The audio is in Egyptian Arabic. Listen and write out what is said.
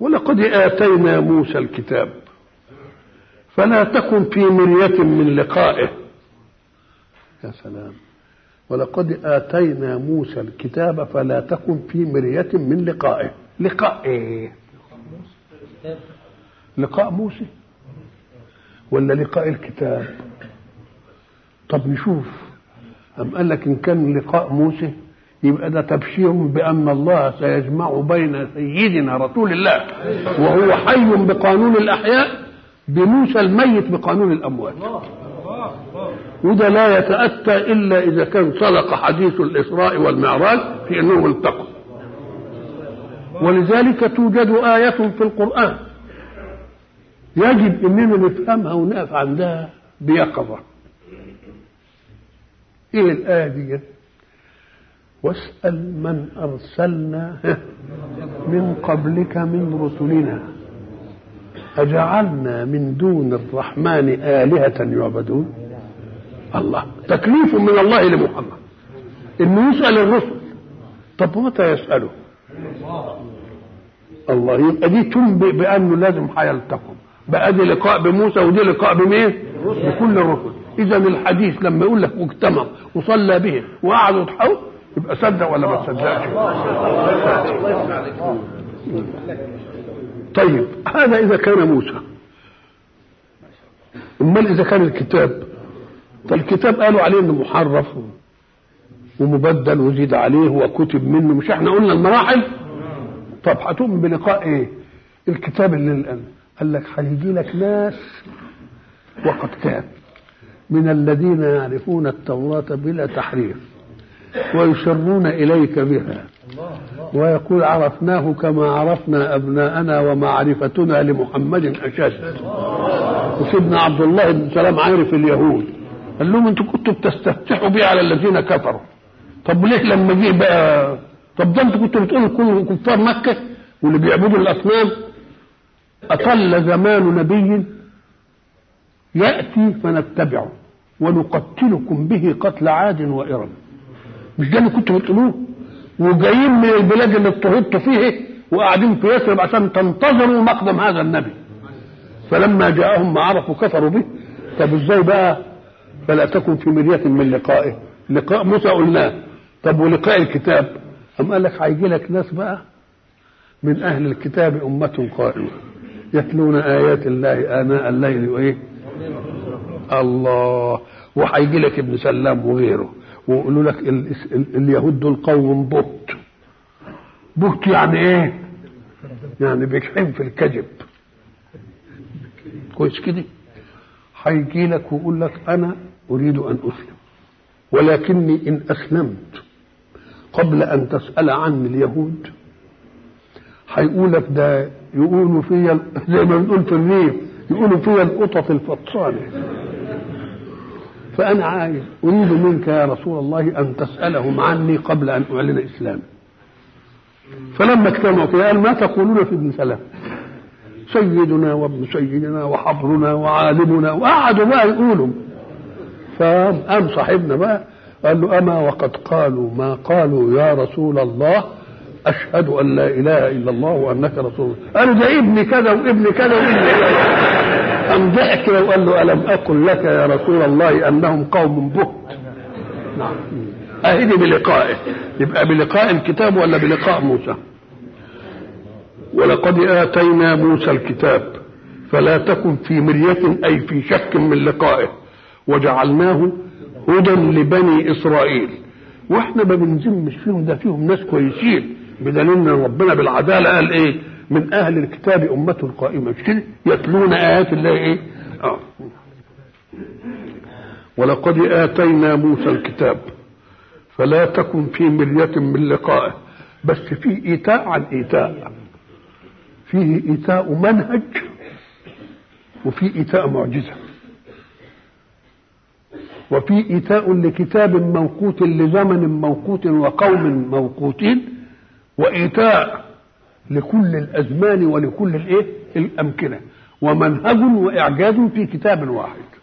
ولقد آتينا موسى الكتاب فلا تكن في مرية من لقائه يا سلام ولقد آتينا موسى الكتاب فلا تكن في مرية من لقائه لقاء ايه لقاء موسى ولا لقاء الكتاب طب نشوف أم قال لك إن كان لقاء موسى يبقى ده تبشير بأن الله سيجمع بين سيدنا رسول الله وهو حي بقانون الأحياء بموسى الميت بقانون الأموات وده لا يتأتى إلا إذا كان صدق حديث الإسراء والمعراج في أنهم التقوا ولذلك توجد آية في القرآن يجب أننا نفهمها ونقف عندها بيقظة إيه الآية دي واسأل من أرسلنا من قبلك من رسلنا أجعلنا من دون الرحمن آلهة يعبدون الله تكليف من الله لمحمد انه يسال الرسل طب متى يساله الله يبقى دي تنبئ بانه لازم هيلتقوا بقى دي لقاء بموسى ودي لقاء بمين بكل الرسل اذا الحديث لما يقول لك واجتمع وصلى به وقعدوا يضحوا يبقى صدق ولا ما تصدقش طيب هذا اذا كان موسى امال اذا كان الكتاب فالكتاب قالوا عليه انه محرف ومبدل وزيد عليه وكتب منه مش احنا قلنا المراحل طب هتؤمن بلقاء ايه الكتاب اللي قال قال لك هيجي لك ناس وقد كان من الذين يعرفون التوراة بلا تحريف ويسرون إليك بها ويقول عرفناه كما عرفنا أبناءنا ومعرفتنا لمحمد أشد وسيدنا عبد الله بن سلام عارف اليهود قال لهم انتوا كنتوا بتستفتحوا بيه على الذين كفروا طب ليه لما جه بقى طب ده انتوا كنتوا بتقولوا كل كفار مكه واللي بيعبدوا الاصنام اطل زمان نبي ياتي فنتبعه ونقتلكم به قتل عاد وارم مش ده اللي كنتوا بتقولوه وجايين من البلاد اللي اضطهدتوا فيه وقاعدين في يثرب عشان تنتظروا مقدم هذا النبي فلما جاءهم ما عرفوا كفروا به طب ازاي بقى فلا تكن في مرية من لقائه لقاء موسى قلناه طب ولقاء الكتاب أم قال لك هيجي لك ناس بقى من أهل الكتاب أمة قائمة يتلون آيات الله آناء الليل وإيه الله وهيجي لك ابن سلام وغيره ويقولوا لك ال ال اليهود دول قوم بهت بهت يعني ايه يعني بيكحين في الكذب كويس كده هيجي لك ويقول لك انا اريد ان اسلم ولكني ان اسلمت قبل ان تسال عني اليهود هيقول لك ده يقولوا فيا زي ما بنقول في الريف يقولوا فيا القطط الفطانه فانا عايز اريد منك يا رسول الله ان تسالهم عني قبل ان اعلن اسلامي فلما اجتمعوا كده قال ما تقولون في ابن سلام سيدنا وابن سيدنا وحبرنا وعالمنا وقعدوا بقى يقولوا فقام صاحبنا بقى قال له أما وقد قالوا ما قالوا يا رسول الله أشهد أن لا إله إلا الله وأنك رسول الله قالوا ده ابن كذا وابن كذا وابن كذا قام ضحك وقال له ألم أقل لك يا رسول الله أنهم قوم بهت نعم أهدي بلقائه يبقى بلقاء الكتاب ولا بلقاء موسى ولقد آتينا موسى الكتاب فلا تكن في مرية أي في شك من لقائه وجعلناه هدى لبني إسرائيل واحنا ما بنذمش فيهم ده فيهم ناس كويسين بدليل ان ربنا بالعداله قال ايه من اهل الكتاب امه قائمه مش كده يتلون ايات الله ايه آه. ولقد اتينا موسى الكتاب فلا تكن في مرية من لقائه بس في ايتاء عن ايتاء فيه ايتاء منهج وفي ايتاء معجزه وفي ايتاء لكتاب موقوت لزمن موقوت وقوم موقوتين وايتاء لكل الازمان ولكل الايه الامكنه ومنهج واعجاز في كتاب واحد